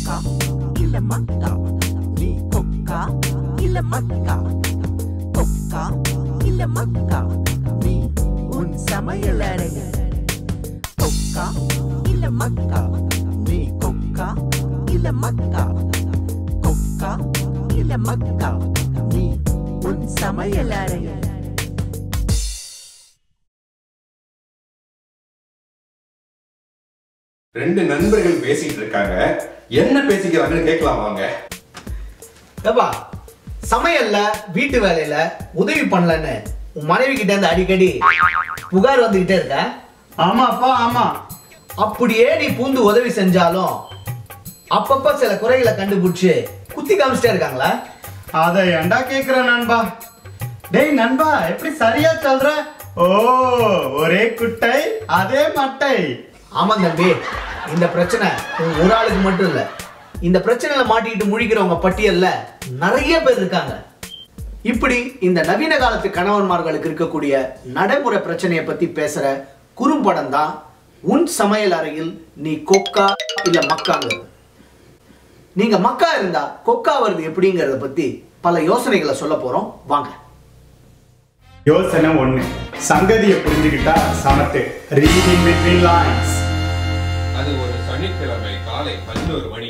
கொக்கா இல்ல மக்கா நீ கொக்கா இல்ல மக்கா கொக்கா இல்ல மக்கா நீ உன் சமையலறை கொக்கா இல்ல மக்கா நீ கொக்கா இல்ல மக்கா கொக்கா இல்ல மக்கா நீ உன் சமையலறை ரெண்டு நண்பர்கள் பேசிட்டு இருக்காங்க என்ன பேசிக்கிறாங்கன்னு கேட்கலாம் வாங்க ஏப்பா சமையல்ல வீட்டு வேலையில உதவி பண்ணலன்னு உன் மனைவி கிட்ட இருந்து அடிக்கடி புகார் வந்துகிட்டே இருக்க ஆமாப்பா ஆமா அப்படியே நீ பூந்து உதவி செஞ்சாலும் அப்பப்ப சில குறைகளை கண்டுபிடிச்சு குத்தி காமிச்சிட்டே இருக்காங்களா அத ஏன்டா கேக்குற நண்பா டேய் நண்பா எப்படி சரியா சொல்ற ஓ ஒரே குட்டை அதே மட்டை ஆமா தம்பி இந்த பிரச்சனை உன் ஒரு ஆளுக்கு மட்டும் இல்ல இந்த பிரச்சனையில மாட்டிக்கிட்டு முழிக்கிறவங்க பட்டியல்ல நிறைய பேர் இருக்காங்க இப்படி இந்த நவீன காலத்து கணவன்மார்களுக்கு இருக்கக்கூடிய நடைமுறை பிரச்சனையை பத்தி பேசுற குறும்படம் தான் உன் சமையல் அறையில் நீ கொக்கா இல்ல மக்காங்கிறது நீங்க மக்கா இருந்தா கொக்கா வருது எப்படிங்கறத பத்தி பல யோசனைகளை சொல்ல போறோம் வாங்க யோசனை ஒண்ணு சங்கதியை புரிஞ்சுக்கிட்டா சமத்து ரீடிங் பிட்வீன் லைன்ஸ் அது ஒரு சனிக்கிழமை காலை பதினோரு மணி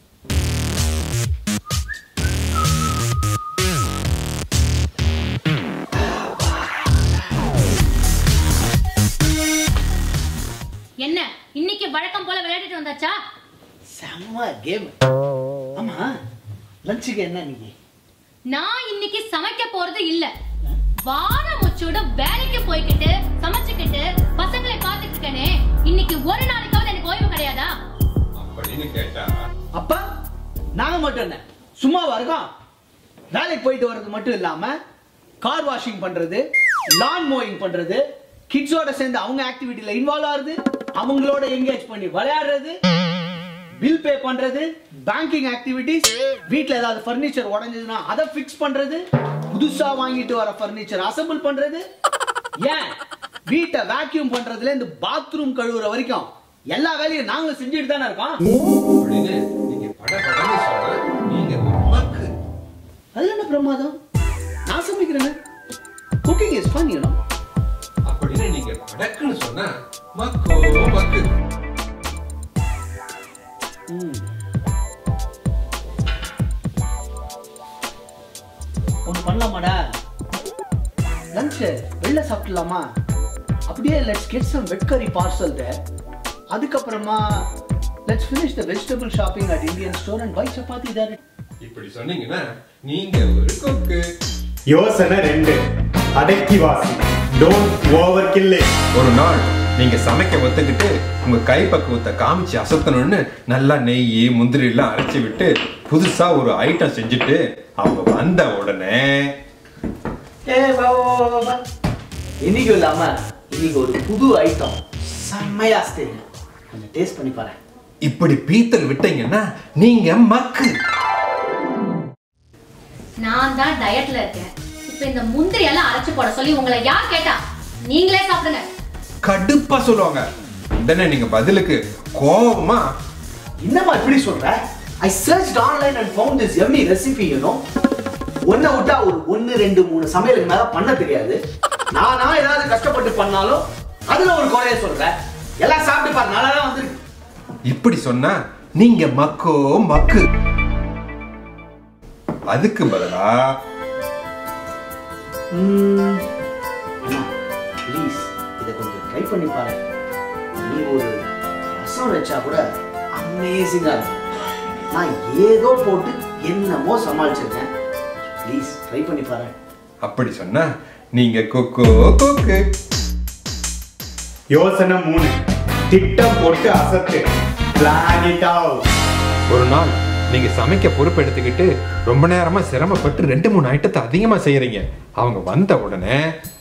என்ன இன்னைக்கு வழக்கம் போல விளையாடிட்டு வந்தாச்சா செம்ம கேம் ஆமா லஞ்சுக்கு என்ன நீங்க நான் இன்னைக்கு சமைக்க போறது இல்ல வார முச்சோட வேலைக்கு போய்கிட்டு சமைச்சுக்கிட்டு பசங்களை பார்த்துட்டு இருக்கேனே இன்னைக்கு ஒரு நாளைக்காவது எனக்கு ஓய்வு கிடையாதா அப்படின்னு கேட்டா அப்ப நாங்க மட்டும் என்ன சும்மாவா இருக்கோம் வேலைக்கு போயிட்டு வர்றது மட்டும் இல்லாம கார் வாஷிங் பண்றது லான் மோயிங் பண்றது கிட்ஸோட சேர்ந்து அவங்க ஆக்டிவிட்டில இன்வால்வ் ஆகுது அவங்களோட என்கேஜ் பண்ணி விளையாடுறது பில் பே பண்றது பேங்கிங் ஆக்டிவிட்டிஸ் வீட்ல ஏதாவது ஃபர்னிச்சர் உடைஞ்சதுன்னா அதை ஃபிக்ஸ் பண்றது புதுசா வாங்கிட்டு வர ஃபர்னிச்சர் அசெம்பிள் பண்றது ஏன் வீட்டை வேக்யூம் பண்றதுல இந்த பாத்ரூம் கழுவுற வரைக்கும் எல்லா வேலையும் நாங்களும் செஞ்சுட்டு தானே இருக்கோம் அப்படின்னு நீங்க பட படன்னு சொன்னா நீங்க ஒரு மக்கு அது என்ன பிரமாதம் நான் சமைக்கிறேன் cooking is fun you know அப்படின்னு நீங்க படக்குன்னு சொன்னா மக்கோ மக்கு ஒன்று பண்ணலாமாடா லஞ்ச் வெளில சாப்பிடலாமா அப்படியே லெட்ஸ் கெட் சம் வெட் கறி பார்சல் தேர் அதுக்கப்புறமா let's finish the vegetable shopping at Indian store and buy chapati there இப்படி சொன்னீங்கன்னா நீங்க ஒரு கொக்கு யோசனை ரெண்டு அடக்கி வாசி டோன்ட் ஓவர் கில் ஒரு நாள் நீங்க சமைக்க ஒத்துக்கிட்டு உங்க கைப்பக்குவத்தை காமிச்சு அசத்தணும்னு நல்லா நெய் முந்திரி எல்லாம் அரைச்சு விட்டு புதுசா ஒரு ஐட்டம் செஞ்சுட்டு அவங்க வந்த உடனே ஏ வா வா, வா, வா, வா. இன்னைக்கு இல்லாம இன்னைக்கு ஒரு புது ஐட்டம் செம்மையா செய்யுங்க கொஞ்சம் டேஸ்ட் பண்ணி பாரு இப்படி பீத்தல் விட்டீங்கன்னா நீங்க மக்கு நான் தான் டயட்ல இருக்கேன் இப்ப இந்த முந்திரி எல்லாம் அரைச்சு போட சொல்லி உங்களை யார் கேட்டா நீங்களே சாப்பிடுங்க கடுப்பா சொல்லுவாங்க உடனே நீங்க பதிலுக்கு கோபமா என்னம்மா இப்படி சொல்ற I search online and found this yummy recipe you know ஒன்ன விட்டா ஒரு ஒன்னு ரெண்டு மூணு சமையலுக்கு மேல பண்ண தெரியாது நானா ஏதாவது கஷ்டப்பட்டு பண்ணாலும் அதுல ஒரு குறைய சொல்ற எல்லாம் சாப்பிட்டு பாரு நல்லா தான் வந்திருக்கு இப்படி சொன்னா நீங்க மக்கோ மக்கு அதுக்கு பதிலா ப்ளீஸ் இதை கொஞ்சம் ட்ரை பண்ணி பாரு நீ ஒரு ரசம் வச்சா கூட அமேசிங்கா இருக்கும் நான் ஏதோ போட்டு என்னமோ சமாளிச்சிருக்கேன் ப்ளீஸ் ட்ரை பண்ணி பாரு அப்படி சொன்னா நீங்க கொக்கோ கொக்கு யோசனை மூணு திட்டம் போட்டு அசத்து பிளான் இட் அவுட் ஒரு நாள் நீங்க சமைக்க பொறுப்பெடுத்துக்கிட்டு ரொம்ப நேரமா சிரமப்பட்டு ரெண்டு மூணு ஐட்டத்தை அதிகமா செய்யறீங்க அவங்க வந்த உடனே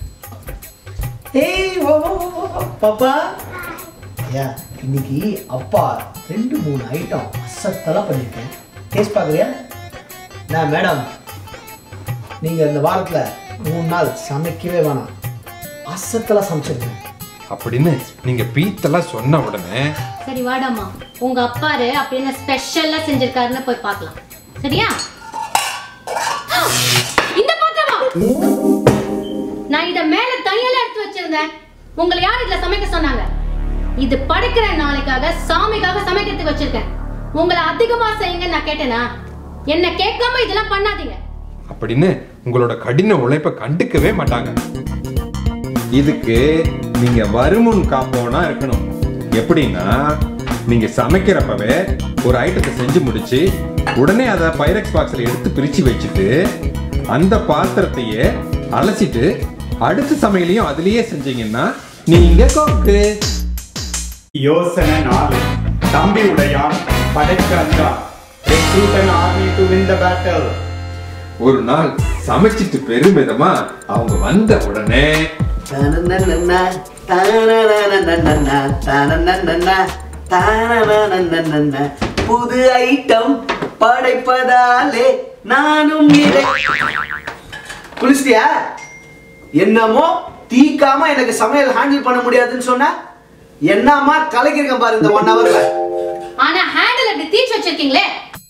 ஏய் வா வா வா, வா வா பாப்பா ஐயா இன்னைக்கு அப்பா ரெண்டு மூணு ஐட்டம் அசத்தலாம் பண்ணியிருக்கேன் டேஸ்ட் பார்க்குறியா நான் மேடம் நீங்கள் இந்த வாரத்தில் மூணு நாள் சமைக்கவே வேணாம் அசத்தலாம் சமைச்சிருக்கேன் அப்படின்னு நீங்க பீத்தெல்லாம் சொன்ன உடனே சரி வாடாமா உங்க அப்பாரு அப்படின்னு ஸ்பெஷலா செஞ்சிருக்காருன்னு போய் பார்க்கலாம் சரியா இந்த பாத்திரமா நான் இத மேல தனியால எடுத்து வச்சிருந்தேன் உங்களை யார் இதுல சமைக்க சொன்னாங்க இது படைக்கிற நாளைக்காக சாமிக்காக சமைக்கிறதுக்கு வச்சிருக்கேன் உங்களை அதிகமா செய்யுங்க நான் கேட்டேனா என்ன கேட்காம இதெல்லாம் பண்ணாதீங்க அப்படின்னு உங்களோட கடின உழைப்பை கண்டுக்கவே மாட்டாங்க இதுக்கு நீங்க வருமுன் காப்போனா இருக்கணும் எப்படின்னா நீங்க சமைக்கிறப்பவே ஒரு ஐட்டத்தை செஞ்சு முடிச்சு உடனே அதை பைரக்ஸ் பாக்ஸ்ல எடுத்து பிரிச்சு வச்சுட்டு அந்த பாத்திரத்தையே அலசிட்டு அடுத்த சமையலையும் அதுலயே செஞ்சீங்கன்னா நீங்க கொக்கு யோசனை நாலு தம்பி உடையான் படைக்க Anjaan recruit an army to win the battle ஒரு நாள் சமைச்சிட்டு பெருமிதமா அவங்க வந்த உடனே தனனனனா, தனனனனனனா, தனனனனா, தனனனனனனா. புது ஐட்டம் படைப்பதாலே நானும் இதை குளிச்சிட்டியா என்னமோ தீக்காம எனக்கு சமையல் ஹேண்டில் பண்ண முடியாதுன்னு சொன்ன என்னம்மா கலக்கிருக்கேன் பாரு இந்த ஒன் ஹவர்ல ஆனா ஹேண்டில் அப்படி தீச்சு வச்சிருக்கீங்களே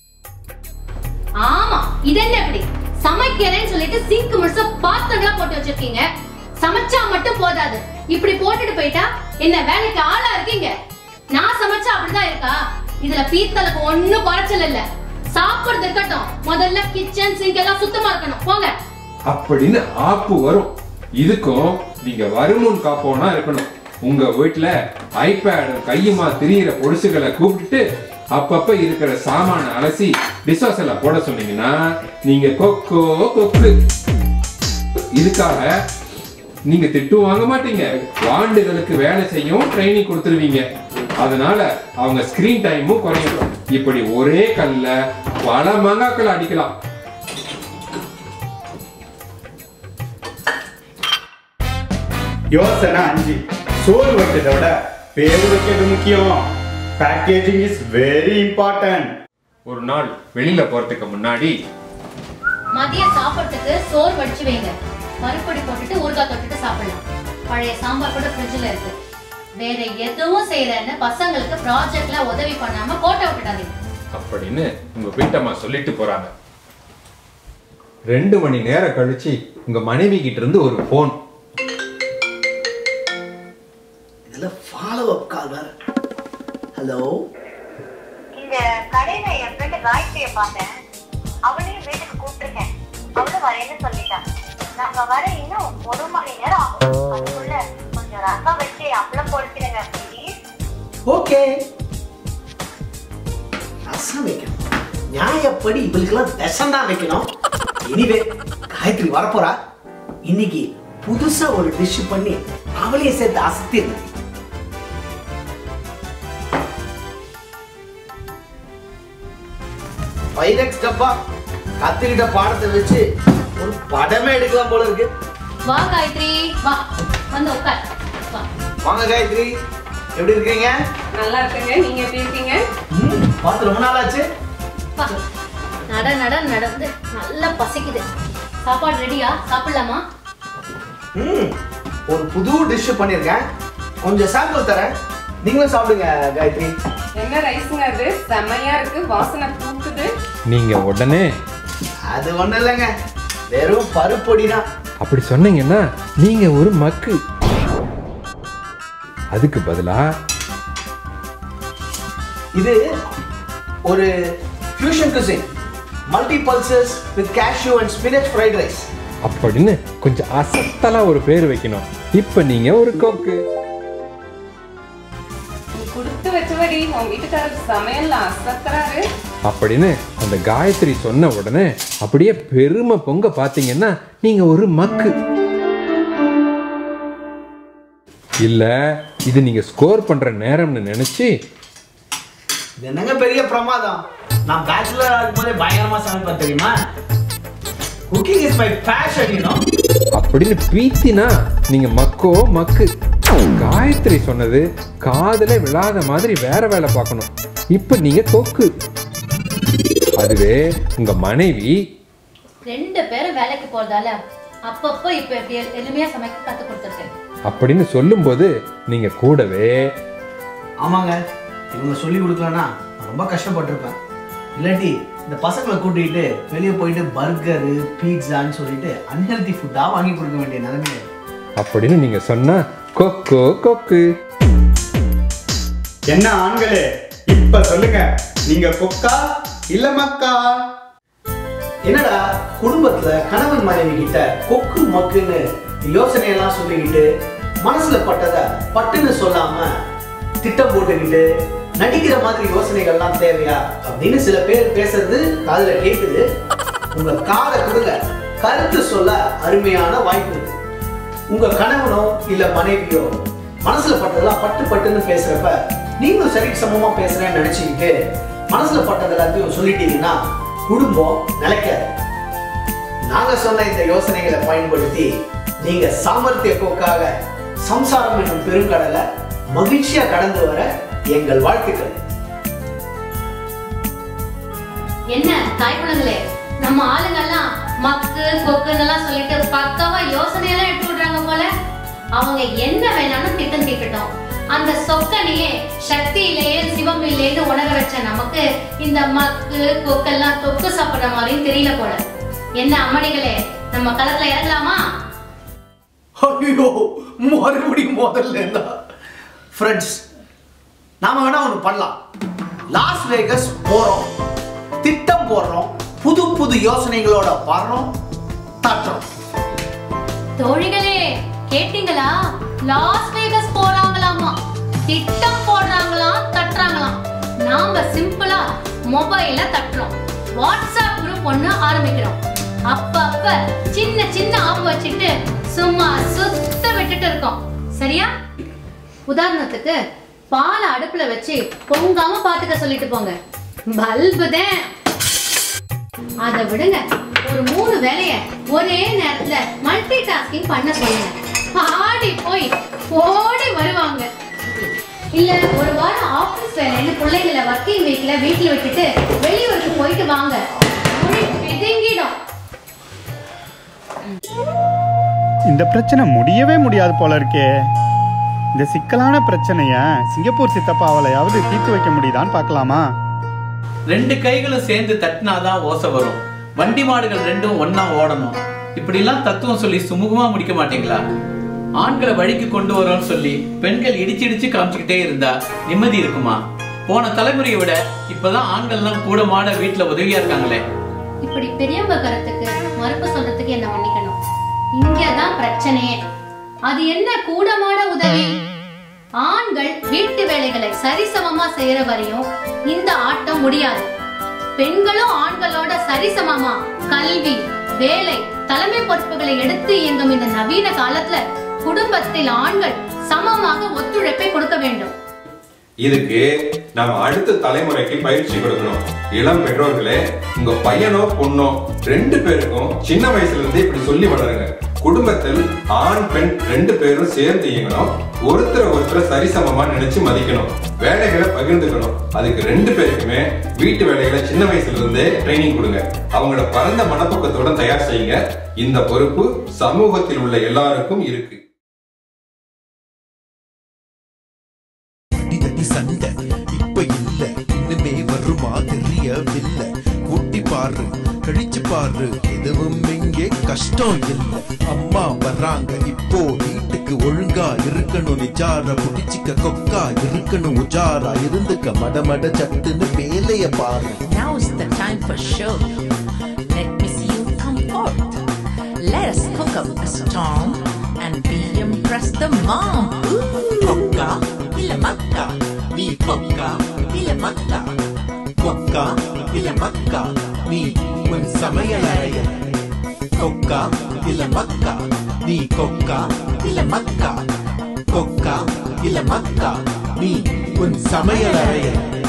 ஆமா இது என்ன இப்படி சமைக்கிறேன்னு சொல்லிட்டு சிங்க் முழுசா பாத்திரங்களா போட்டு வச்சிருக்கீங்க சமைச்சா மட்டும் போதாது இப்படி போட்டுட்டு போயிட்டா என்ன வேலைக்கு ஆளா இருக்கீங்க நான் சமைச்சா அப்படிதான் இருக்கா இதுல பீத்தலுக்கு ஒண்ணும் குறைச்சல் இல்ல சாப்பிடுறது இருக்கட்டும் முதல்ல கிச்சன் சிங்க் எல்லாம் சுத்தமா இருக்கணும் போங்க அப்படின்னு ஆப்பு வரும் இதுக்கும் நீங்க வருமுன் காப்போனா இருக்கணும் உங்க வீட்டுல ஐபேட் கையுமா திரியிற பொடுசுகளை கூப்பிட்டு அப்பப்ப இருக்கிற சாமான அலசி டிஸ்வாசல்ல போட சொன்னீங்கன்னா நீங்க கொக்கோ கொக்கு இதுக்காக நீங்க திட்டு வாங்க மாட்டீங்க வாண்டுகளுக்கு வேலை செய்யவும் ட்ரைனிங் கொடுத்துருவீங்க அதனால அவங்க ஸ்கிரீன் டைமும் குறையும் இப்படி ஒரே கல்ல பல மங்காக்கள் அடிக்கலாம் யோசனை அஞ்சு சோறு வைக்கிறத விட பேர் வைக்கிறது முக்கியம் பேக்கேஜிங் இஸ் வெரி இம்பார்ட்டன்ட் ஒரு நாள் வெளியில போறதுக்கு முன்னாடி மதியம் சாப்பிடுறதுக்கு சோறு வடிச்சு வைங்க பருப்பொடி போட்டுட்டு ஊறுகாய் தொட்டுட்டு சாப்பிடலாம் பழைய சாம்பார் கூட ஃப்ரிட்ஜில் இருக்கு வேற எதுவும் செய்யறேன்னு பசங்களுக்கு ப்ராஜெக்ட்ல உதவி பண்ணாம கோட்டை விட்டுடாதீங்க அப்படின்னு உங்க வீட்டம்மா சொல்லிட்டு போறாங்க ரெண்டு மணி நேரம் கழிச்சு உங்க மனைவி கிட்ட இருந்து ஒரு போன் இதுல ஃபாலோ அப் கால் வேற ஹலோ இங்க கடையில என் ஃப்ரெண்டு காயத்ரிய பார்த்தேன் அவளையும் வீட்டுக்கு கூப்பிட்டுருக்கேன் அவளும் வரேன்னு சொல்லிட்டான் நாங்க வர இன்னும் ஒரு மணி நேரம் ஆகும் அதுக்குள்ள கொஞ்சம் ரசம் வச்சு அப்பளம் பொறுத்திடுங்க ப்ளீஸ் ஓகே ரசம் வைக்கணும் நியாயப்படி இவளுக்கெல்லாம் விஷம் தான் வைக்கணும் எனிவே காயத்ரி வரப்போறா இன்னைக்கு புதுசா ஒரு டிஷ் பண்ணி அவளையே சேர்த்து அசத்திருந்தேன் பைரக்ஸ் டப்பா கத்துக்கிட்ட பாடத்தை வச்சு ஒரு படமே எடுக்கலாம் போல இருக்கு வா காயத்ரி வா வந்து உட்கார் வா வாங்க காயத்ரி எப்படி இருக்கீங்க நல்லா இருக்குங்க நீங்க எப்படி இருக்கீங்க ம், பார்த்து ரொம்ப நாள் ஆச்சு வா நட நட நடந்து நல்லா பசிக்குது சாப்பாடு ரெடியா சாப்பிடலாமா ம் ஒரு புது டிஷ் பண்ணியிருக்கேன் கொஞ்சம் சாம்பிள் தரேன் நீங்களும் சாப்பிடுங்க காயத்ரி என்ன ரைஸுங்க அது செம்மையா இருக்கு வாசனை தூக்குது நீங்க உடனே அது ஒண்ணும் இல்லைங்க வெறும் பருப்பொடி தான் அப்படி சொன்னீங்கன்னா நீங்க ஒரு மக்கு அதுக்கு பதிலா இது ஒரு fusion cuisine multi pulses with cashew and spinach fried rice அப்படின்னு கொஞ்சம் அசத்தலா ஒரு பேர் வைக்கணும் இப்ப நீங்க ஒரு கொக்கு நீ கொடுத்து வச்சபடி உன் வீட்டுக்காரர் சமையல்ல அசத்துறாரு அப்படின்னு அந்த காயத்ரி சொன்ன உடனே அப்படியே பெருமை பொங்க பாத்தீங்கன்னா நீங்க ஒரு மக்கு இல்ல இது நீங்க ஸ்கோர் பண்ற நேரம்னு நினைச்சு இது என்னங்க பெரிய பிரமாதம் நான் பேச்சுலர் இருக்கும்போதே பயங்கரமா சமைப்பேன் தெரியுமா cooking is my passion you அப்படின்னு பீத்தினா நீங்க மக்கோ மக்கு காயத்ரி சொன்னது காதுல விழாத மாதிரி வேற வேலை பார்க்கணும் இப்ப நீங்க கொக்கு அதுவே உங்க மனைவி ரெண்டு பேரும் வேலைக்கு போறதால அப்பப்போ இப்ப எப்படி எளிமையா சமைக்க கத்து கொடுத்துருக்கேன் அப்படின்னு சொல்லும்போது நீங்க கூடவே ஆமாங்க இவங்க சொல்லி கொடுக்கலன்னா நான் ரொம்ப கஷ்டப்பட்டிருப்பேன் இல்லாட்டி இந்த பசங்களை கூட்டிகிட்டு வெளியே போயிட்டு பர்கரு பீட்சான்னு சொல்லிட்டு அன்ஹெல்தி ஃபுட்டாக வாங்கி கொடுக்க வேண்டிய நிலைமையில அப்படின்னு நீங்க சொன்னா கொக்கோ கொக்கு என்ன ஆண்களே இப்ப சொல்லுங்க நீங்க கொக்கா இல்ல மக்கா என்னடா குடும்பத்துல கணவன் மனைவி கிட்ட கொக்கு மக்குன்னு யோசனையெல்லாம் சொல்லிக்கிட்டு மனசுல பட்டத பட்டுன்னு சொல்லாம திட்டம் போட்டுக்கிட்டு நடிக்கிற மாதிரி யோசனைகள்லாம் தேவையா அப்படின்னு சில பேர் பேசுறது காதுல கேக்குது உங்க காதை கொடுங்க கருத்து சொல்ல அருமையான வாய்ப்பு இருக்கு. உங்க கணவனோ இல்ல மனைவியோ மனசுல பட்டதெல்லாம் பட்டு பட்டுன்னு பேசுறப்ப நீங்களும் சரிக்கு சமமா பேசுறேன்னு நினைச்சுக்கிட்டு மனசுல பட்டது எல்லாத்தையும் சொல்லிட்டீங்கன்னா குடும்பம் நிலைக்காது நாங்க சொன்ன இந்த யோசனைகளை பயன்படுத்தி நீங்க சாமர்த்திய போக்காக சம்சாரம் என்னும் பெருங்கடலை மகிழ்ச்சியா கடந்து வர எங்கள் வாழ்த்துக்கள் என்ன தாய்க்குழந்தைகளே நம்ம ஆளுங்கெல்லாம் மக்கு கொக்குன்னெல்லாம் சொல்லிட்டு பக்காவா யோசனையெல்லாம் எடுத்து விடுறாங்க போல அவங்க என்ன வேணாலும் திட்டம் தீட்டட்டும் அந்த சொக்கனையே சக்தி இல்லையே சிவம் இல்லையேன்னு உணர வச்ச நமக்கு இந்த மக்கு கொக்கெல்லாம் தொக்கு சாப்பிடுற மாதிரியும் தெரியல போல என்ன அம்மணிகளே நம்ம களத்துல இறங்கலாமா ஐயோ மறுபடியும் முதல்ல இருந்தா ஃப்ரெண்ட்ஸ் நாம வேணா ஒன்று பண்ணலாம் லாஸ் வேகஸ் போறோம் திட்டம் போடுறோம் புது புது யோசனைகளோட வர்றோம் தட்டுறோம் தோழிகளே கேட்டீங்களா லாஸ் வேகஸ் போறாங்களாமா திட்டம் போடுறாங்களாம் தட்டுறாங்களாம் நாம சிம்பிளா மொபைல்ல தட்டுறோம் வாட்ஸ்அப் குரூப் ஒண்ணு ஆரம்பிக்கிறோம் அப்பப்ப சின்ன சின்ன ஆப்பு வச்சுட்டு சும்மா சுத்த விட்டுட்டு இருக்கோம் சரியா உதாரணத்துக்கு பாலை அடுப்புல வச்சு பொங்காம பாத்துக்க சொல்லிட்டு போங்க பல்பு தான் அதை விடுங்க ஒரு மூணு வேலைய ஒரே நேரத்துல மல்டி டாஸ்கிங் பண்ண சொல்லுங்க ஆடி போய் ஓடி வருவாங்க இல்ல ஒரு வாரம் ஆபீஸ் வேலைன்னு பிள்ளைங்களை ஒர்க்கிங் வீக்ல வீட்டுல விட்டுட்டு வெளியூருக்கு போயிட்டு வாங்க மொழி பிதுங்கிடும் இந்த பிரச்சனை முடியவே முடியாது போல இருக்கே இந்த சிக்கலான பிரச்சனைய சிங்கப்பூர் சித்தப்பாவளையாவது தீர்த்து வைக்க முடியுதான்னு பார்க்கலாமா ரெண்டு கைகளும் சேர்ந்து தட்டினாதான் ஓசை வரும் வண்டி மாடுகள் ரெண்டும் ஒண்ணா ஓடணும் இப்படிலாம் தத்துவம் சொல்லி சுமூகமா முடிக்க மாட்டீங்களா ஆண்களை வழிக்கு கொண்டு வரோம்னு சொல்லி பெண்கள் இடிச்சு இடிச்சு காமிச்சுக்கிட்டே இருந்தா நிம்மதி இருக்குமா போன தலைமுறையை விட இப்பதான் ஆண்கள்லாம் கூட மாட வீட்டுல உதவியா இருக்காங்களே இப்படி பெரியவங்க கருத்துக்கு மறுப்பு சொல்றதுக்கு என்ன மன்னிக்கணும் இங்கதான் பிரச்சனையே அது என்ன கூடமாட உதவி ஆண்கள் வீட்டு வேலைகளை சரிசமமா செய்யற வரையும் இந்த ஆட்டம் முடியாது பெண்களும் ஆண்களோட சரிசமமா கல்வி வேலை தலைமை பொறுப்புகளை எடுத்து இயங்கும் இந்த நவீன காலத்துல குடும்பத்தில் ஆண்கள் சமமாக ஒத்துழைப்பை கொடுக்க வேண்டும் இதுக்கு நம்ம அடுத்த தலைமுறைக்கு பயிற்சி கொடுக்கணும் இளம் பெற்றோர்களே உங்க பையனோ பொண்ணோ ரெண்டு பேருக்கும் சின்ன வயசுல இருந்தே இப்படி சொல்லி வளருங்க குடும்பத்தில் ஆண் பெண் ரெண்டு பேரும் சேர்ந்து இயங்கணும் ஒருத்தர் ஒருத்தர் சரிசமமா நினைச்சு மதிக்கணும் வேலைகளை பகிர்ந்துக்கணும் அதுக்கு ரெண்டு பேருக்குமே வீட்டு வேலைகளை சின்ன வயசுல இருந்தே ட்ரைனிங் கொடுங்க அவங்கள பரந்த மனப்பக்கத்தோட தயார் செய்யுங்க இந்த பொறுப்பு சமூகத்தில் உள்ள எல்லாருக்கும் இருக்கு அடிதடி சண்டை இப்ப இல்ல இன்னுமே வருமா தெரியவில்லை கூட்டி பாரு கழிச்சு பாரு எதுவும் இங்கே கஷ்டம் இல்ல அம்மா வர்றாங்க இப்போ வீட்டுக்கு ஒழுங்கா இருக்கணும் நிஜார புடிச்சிக்க கொக்கா இருக்கணும் உஜாரா இருந்துக்க மடமட சட்டுன்னு வேலைய பாரு Now's the time for show. Let me see you come forth. Let us cook up a storm and be impressed the mom. கொக்கா இல்ல மக்கா நீ கொக்கா இல்ல மக்கா கொக்கா இல்ல மக்கா நீ உன் சமையலறைய கொக்கா இல்ல மக்கா நீ கொக்கா இல்ல மக்கா கொக்கா இல்ல மக்கா நீ உன் சமையலறைய